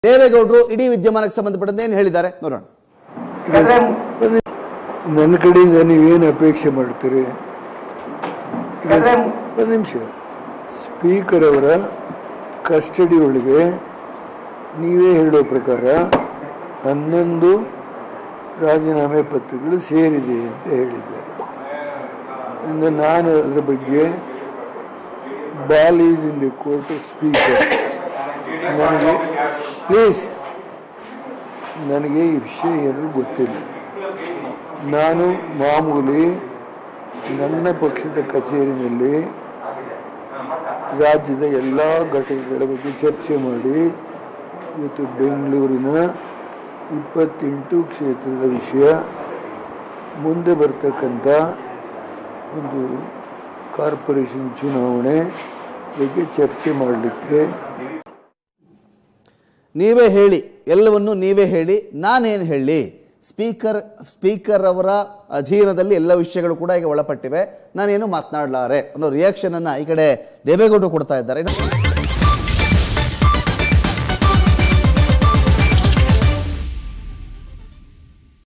ದೇವೇಗೌಡರು ಇಡೀ ವಿದ್ಯಮಾನಕ್ಕೆ ಸಂಬಂಧಪಟ್ಟಂತೆ ಏನು ಹೇಳಿದ್ದಾರೆ ನೋಡೋಣ ನನ್ನ ಕಡೆಯಿಂದ ನೀವೇನು ಅಪೇಕ್ಷೆ ಮಾಡ್ತೀರಿ ಈಗ ಒಂದು ನಿಮಿಷ ಸ್ಪೀಕರ್ ಅವರ ಕಸ್ಟಡಿ ಒಳಗೆ ನೀವೇ ಹೇಳೋ ಪ್ರಕಾರ ಹನ್ನೊಂದು ರಾಜೀನಾಮೆ ಪತ್ರಗಳು ಸೇರಿದೆ ಅಂತ ಹೇಳಿದ್ದಾರೆ ಇನ್ನು ನಾನು ಅದರ ಬಗ್ಗೆ ball is in the court speaker ನನಗೆ ಪ್ಲೀಸ್ ನನಗೆ ಈ ವಿಷಯ ಏನು ಗೊತ್ತಿಲ್ಲ ನಾನು ಮಾಮೂಲಿ ನನ್ನ ಪಕ್ಷದ ಕಚೇರಿನಲ್ಲಿ ರಾಜ್ಯದ ಎಲ್ಲ ಘಟಕಗಳ ಬಗ್ಗೆ ಚರ್ಚೆ ಮಾಡಿ ಇವತ್ತು ಬೆಂಗಳೂರಿನ ಇಪ್ಪತ್ತೆಂಟು ಕ್ಷೇತ್ರದ ವಿಷಯ ಮುಂದೆ ಬರ್ತಕ್ಕಂಥ ಒಂದು ಕಾರ್ಪೊರೇಷನ್ ಚುನಾವಣೆ ಬಗ್ಗೆ ಚರ್ಚೆ ಮಾಡಲಿಕ್ಕೆ ನೀವೇ ಹೇಳಿ ಎಲ್ಲವನ್ನು ನೀವೇ ಹೇಳಿ ನಾನೇನು ಹೇಳಿ ಸ್ಪೀಕರ್ ಸ್ಪೀಕರ್ ಅವರ ಅಧೀನದಲ್ಲಿ ಎಲ್ಲ ವಿಷಯಗಳು ಕೂಡ ಈಗ ಒಳಪಟ್ಟಿವೆ ನಾನೇನು ಮಾತನಾಡಲಾರೆ ಅನ್ನೋ ರಿಯಾಕ್ಷನ್ ಅನ್ನ ಈ ಕಡೆ ದೇವೇಗೌಡರು ಕೊಡ್ತಾ ಇದ್ದಾರೆ ಇನ್ನು-